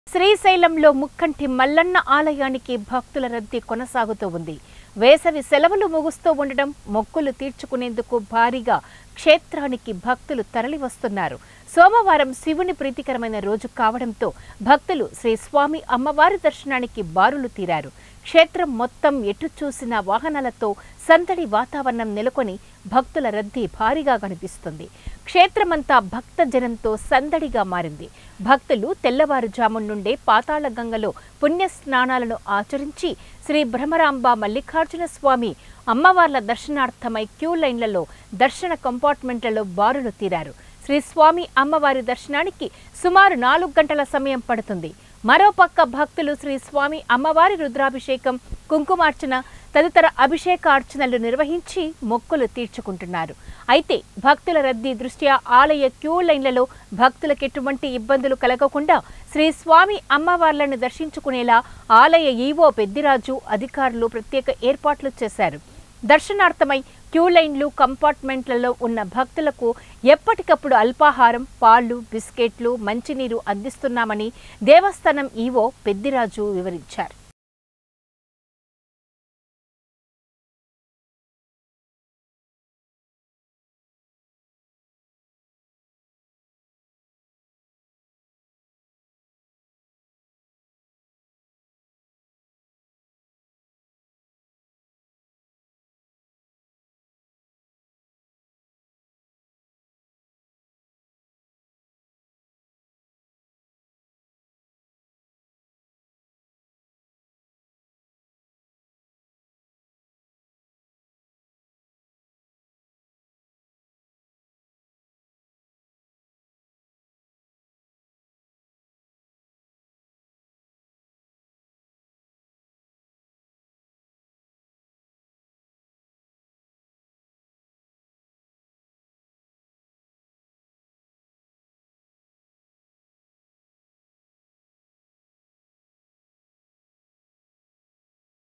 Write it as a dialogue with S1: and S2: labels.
S1: శ్రీశైలంలో ముక్కంటి మల్లన్న ఆలయానికి భక్తుల రద్దీ కొనసాగుతూ ఉంది వేసవి సెలవులు ముగుస్తూ ఉండడం మొక్కులు తీర్చుకునేందుకు భారీగా క్షేత్రానికి భక్తులు తరలివస్తున్నారు సోమవారం శివుని ప్రీతికరమైన రోజు కావడంతో భక్తులు శ్రీ స్వామి అమ్మవారి దర్శనానికి బారులు తీరారు క్షేత్రం మొత్తం ఎటు చూసిన వాహనాలతో సందడి వాతావరణం నెలకొని భక్తుల రద్దీ భారీగా కనిపిస్తుంది క్షేత్రమంతా భక్త జనంతో సందడిగా మారింది భక్తులు తెల్లవారుజాము నుండే పాతాళ గంగలో పుణ్య స్నానాలను ఆచరించి శ్రీ భ్రమరాంబ మల్లికార్జున స్వామి అమ్మవార్ల దర్శనార్థమై క్యూ లైన్లలో దర్శన కంపార్ట్మెంట్లలో బారులు తీరారు శ్రీ స్వామి అమ్మవారి దర్శనానికి సుమారు నాలుగు గంటల సమయం పడుతుంది మరోపక్క భక్తులు శ్రీ స్వామి అమ్మవారి రుద్రాభిషేకం కుంకుమార్చన తదితర అభిషేకార్చనలు నిర్వహించి మొక్కులు తీర్చుకుంటున్నారు అయితే భక్తుల రద్దీ దృష్ట్యా ఆలయ క్యూ లైన్లలో భక్తులకు ఎటువంటి ఇబ్బందులు కలగకుండా శ్రీ స్వామి అమ్మవార్లను దర్శించుకునేలా ఆలయ ఈవో పెద్దిరాజు అధికారులు ప్రత్యేక ఏర్పాట్లు చేశారు దర్శనార్థమై క్యూ లైన్లు కంపార్ట్మెంట్లలో ఉన్న భక్తులకు ఎప్పటికప్పుడు అల్పాహారం పాలు బిస్కెట్లు మంచినీరు అందిస్తున్నామని దేవస్థానం ఈవో పెద్దిరాజు వివరించారు